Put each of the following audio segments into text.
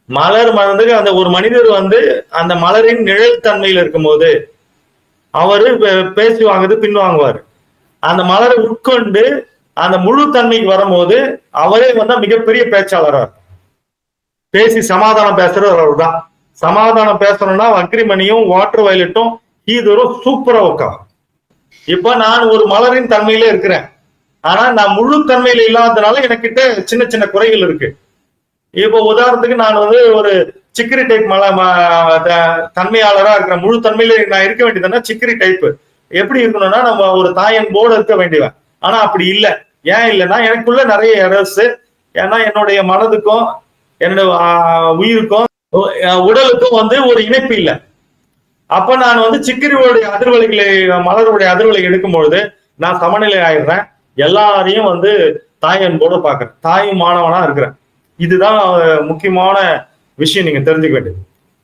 மலர் மறந்துக்கு அந்த ஒரு மனிதர் வந்து அந்த மலரின் நிழல் தன்மையில் இருக்கும்போது அவரு பே- பேசி வாங்குறது பின்வாங்குவார் அந்த மலரை உட்கொண்டு அந்த முழு தன்மைக்கு வரும்போது அவரே வந்து மிகப்பெரிய பேச்சாளரா இருப்பார். பேசி சமாதானம் பேசுறவர் அவர் தான் சமாதானம் பேசணும்னா அக்ரிமணியும் வாட்டர் வயலட்டும் ஈதரும் சூப்பரா உட்காரும் இப்ப நான் ஒரு மலரின் தன்மையில இருக்கிறேன் ஆனா நான் முழு தன்மையில இல்லாததுனால எனக்கிட்ட சின்ன சின்ன குறைகள் இருக்கு இப்போ உதாரணத்துக்கு நான் வந்து ஒரு சிக்கரி டைப் மல ம- த- தன்மையாளரா இருக்கிற முழு தன்மையில நான் இருக்க வேண்டியதுன்னா சிக்கரி டைப் எப்படி இருக்கணும்னா நம்ம ஒரு தாயன் போர்டு இருக்க வேண்டியவன் ஆனா அப்படி இல்ல ஏன் இல்லைன்னா எனக்குள்ள நிறைய எரர்ஸ் ஏன்னா என்னுடைய மனதுக்கும் என்னோட ஆஹ், உயிருக்கும் உ- அஹ், உடலுக்கும் வந்து ஒரு இணைப்பு இல்லை அப்ப நான் வந்து சிக்கிரியோடைய அதிர்வலைகளை மலருடைய அதிர்வலை எடுக்கும்பொழுது நான் சமநிலை ஆயிடுறேன் எல்லாரையும் வந்து தாய் அன்போட பாக்குறேன் தாய் மாணவனா இருக்கிறேன் இதுதான் அஹ், முக்கியமான விஷயம் நீங்க தெரிஞ்சுக்க வேண்டியது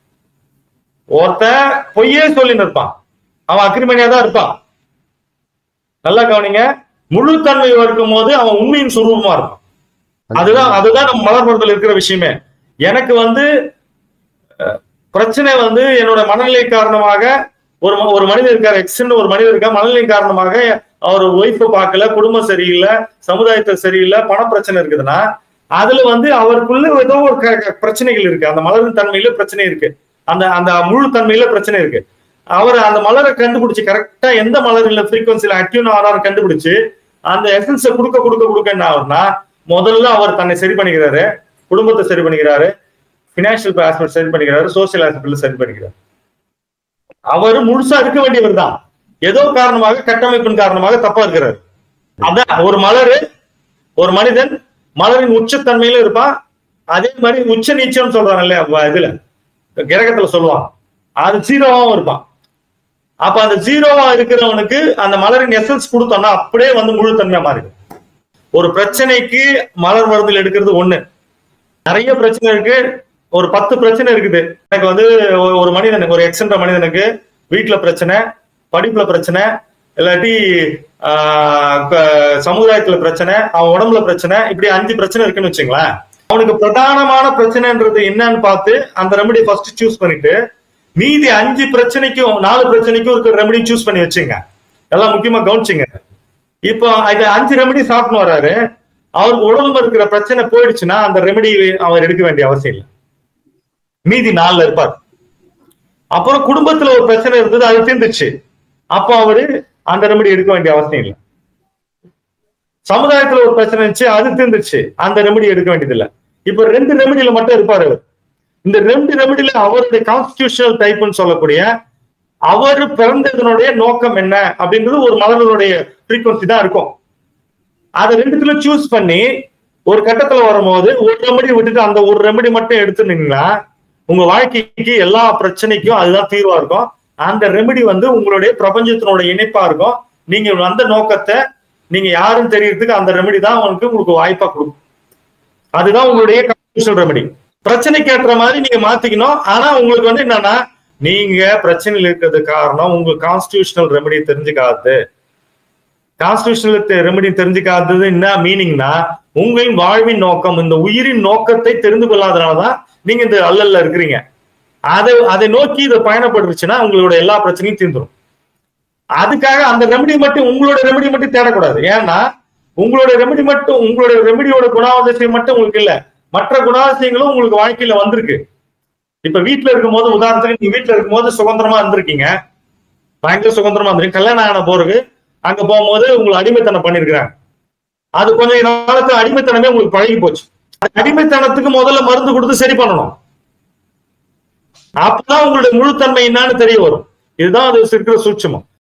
ஒருத்தன் பொய்யே சொல்லின்னு இருப்பான் அவன் அக்ரிமணியா தான் இருப்பான் நல்லா கவனிங்க முழு தன்மை இருக்கும் போது அவன் உண்மையின் சுரூபமா இருப்பான் அதுதான் அதுதான் நம்ம மலர்புறத்தில் இருக்கிற விஷயமே எனக்கு வந்து அஹ், பிரச்சனை வந்து என்னோட மனநிலை காரணமாக ஒரு ம- ஒரு மனிதர் இருக்கார் எக்ஸ்ன்னு ஒரு மனிதர் இருக்கா மனநிலை காரணமாக அவர் ஒய்ஃபை பார்க்கல குடும்பம் சரியில்லை சமுதாயத்தை சரியில்லை பண பிரச்சனை இருக்குதுன்னா அதுல வந்து அவருக்குள்ள ஏதோ ஒரு க- க- பிரச்சனைகள் இருக்கு அந்த மலரின் தன்மையில பிரச்சனை இருக்கு அந்த அந்த முழு தன்மையில பிரச்சனை இருக்கு அவர் அந்த மலரை கண்டுபிடிச்சு கரெக்டா எந்த மலர்ல ஃப்ரீக்வன்சில அட்யூன் ஆறாரு கண்டுபிடிச்சு அந்த எசன்ஸை கொடுக்க கொடுக்க கொடுக்க என்ன ஆகுதுன்னா முதல்ல அவர் தன்னை சரி பண்ணிக்கிறாரு குடும்பத்தை சரி பண்ணிக்கிறாரு பினான்சியல் ஆஸ்பெக்ட் சரி பண்ணிக்கிறாரு சோசியல் ஆஸ்பெக்ட்ல சரி பண்ணிக்கிறாரு அவர் முழுசா இருக்க வேண்டியவர் தான் ஏதோ காரணமாக கட்டமைப்பின் காரணமாக தப்பா இருக்கிறாரு அதான் ஒரு மலரு ஒரு மனிதன் மலரின் உச்சத்தன்மையில இருப்பான் அதே மாதிரி உச்ச நீச்சம் சொல்றாங்க இல்லையா வ- இதுல கிரகத்துல சொல்லுவான் அது ஜீரோவாவும் இருப்பான் அப்ப அந்த ஜீரோவா இருக்கிறவனுக்கு அந்த மலரின் எசன்ஸ் கொடுத்தோம்னா அப்படியே வந்து முழு தன்மையா மாறிடும் ஒரு பிரச்சனைக்கு மலர் மருந்தில் எடுக்கிறது ஒண்ணு நிறைய பிரச்சனை இருக்கு ஒரு பத்து பிரச்சனை இருக்குது எனக்கு வந்து ஒ- ஒரு மனிதனுக்கு ஒரு எக்ஸென்ற மனிதனுக்கு வீட்டுல பிரச்சனை படிப்புல பிரச்சனை இல்லாட்டி ஆஹ், க- சமுதாயத்துல பிரச்சனை அவன் உடம்புல பிரச்சனை இப்படி அஞ்சு பிரச்சனை இருக்குன்னு வச்சுங்களேன் அவனுக்கு பிரதானமான பிரச்சனைன்றது என்னன்னு பார்த்து அந்த ரெமடி ஃபர்ஸ்ட் சூஸ் பண்ணிட்டு மீதி அஞ்சு பிரச்சனைக்கும் நாலு பிரச்சனைக்கும் இருக்கிற ரெமடி சூஸ் பண்ணி வச்சுங்க எல்லாம் முக்கியமா கவனிச்சுங்க இப்போ இது அஞ்சு ரெமடி சாப்பிட்டு வர்றாரு அவருக்கு உடம்புல இருக்கிற பிரச்சனை போயிடுச்சுன்னா அந்த ரெமடி அவர் எடுக்க வேண்டிய அவசியம் இல்லை மீதி நாலுல இருப்பார் அப்புறம் குடும்பத்துல ஒரு பிரச்சனை இருந்தது அது தீர்ந்துச்சு அப்போ அவரு அந்த ரெமடி எடுக்க வேண்டிய அவசியம் இல்லை சமுதாயத்துல ஒரு பிரச்சனை இருந்துச்சு அது தீர்ந்துச்சு அந்த ரெமடி எடுக்க வேண்டியது இல்ல இப்ப ரெண்டு ரெமடியில மட்டும் இருப்பாரு அவர் இந்த ரெண்டு ரெமடியில அவருடைய கான்ஸ்டியூஷனல் டைப்னு சொல்லக்கூடிய அவர் பிறந்ததனுடைய நோக்கம் என்ன அப்படின்றது ஒரு மலர்களுடைய ஃப்ரீக்வன்சி தான் இருக்கும் அதை ரெண்டுத்துல சூஸ் பண்ணி ஒரு கட்டத்துல வரும்போது ஒரு ரெமடி விட்டுட்டு அந்த ஒரு ரெமடி மட்டும் எடுத்துனீங்கன்னா உங்க வாழ்க்கைக்கு எல்லா பிரச்சனைக்கும் அதுதான் தீர்வா இருக்கும் அந்த ரெமெடி வந்து உங்களுடைய பிரபஞ்சத்தினோட இணைப்பா இருக்கும் நீங்க வந்த நோக்கத்தை நீங்க யாருன்னு தெரியறதுக்கு அந்த ரெமெடி தான் உங்களுக்கு உங்களுக்கு வாய்ப்பா கொடுக்கும் அதுதான் உங்களுடைய கான்ஸ்டியூஷனல் ரெமெடி பிரச்சனைக்கு ஏற்ற மாதிரி நீங்க மாத்திக்கணும் ஆனா உங்களுக்கு வந்து என்னன்னா நீங்க பிரச்சனையில் இருக்கிறது காரணம் உங்க கான்ஸ்டியூஷனல் ரெமெடி தெரிஞ்சுக்காது கான்ஸ்டியூஷனல் ரெமெடி தெரிஞ்சுக்காதது என்ன மீனிங்னா உங்களின் வாழ்வின் நோக்கம் இந்த உயிரின் நோக்கத்தை தெரிந்து கொள்ளாதனாலதான் நீங்க இந்த அல்லல்ல இருக்கிறீங்க அதை அதை நோக்கி இதை பயணப்பட்டுருச்சுன்னா உங்களோட எல்லா பிரச்சனையும் தீர்ந்துரும் அதுக்காக அந்த ரெமெடி மட்டும் உங்களோட ரெமெடி மட்டும் தேடக்கூடாது ஏன்னா உங்களோட ரெமெடி மட்டும் உங்களோட ரெமெடியோட குணாதிசயம் மட்டும் உங்களுக்கு இல்ல மற்ற குணாதிசயங்களும் உங்களுக்கு வாழ்க்கையில வந்திருக்கு இப்ப வீட்டுல இருக்கும்போது உதாரணத்துக்கு நீங்க வீட்டுல இருக்கும்போது சுதந்திரமா இருந்திருக்கீங்க பயங்கர சுதந்திரமா இருந்திருக்கீங்க கல்யாணம் ஆன போறகு அங்க போகும்போது உங்களை அடிமைத்தனம் பண்ணிருக்கிறாங்க அது கொஞ்ச நாளுக்கு அடிமைத்தனமே உங்களுக்கு பழகி போச்சு அந்த அடிமைத்தனத்துக்கு முதல்ல மருந்து கொடுத்து சரி பண்ணணும் அப்பதான் உங்களுடைய முழுத்தன்மை என்னன்னு தெரிய வரும் இதுதான் அது இருக்கிற சூட்சமம்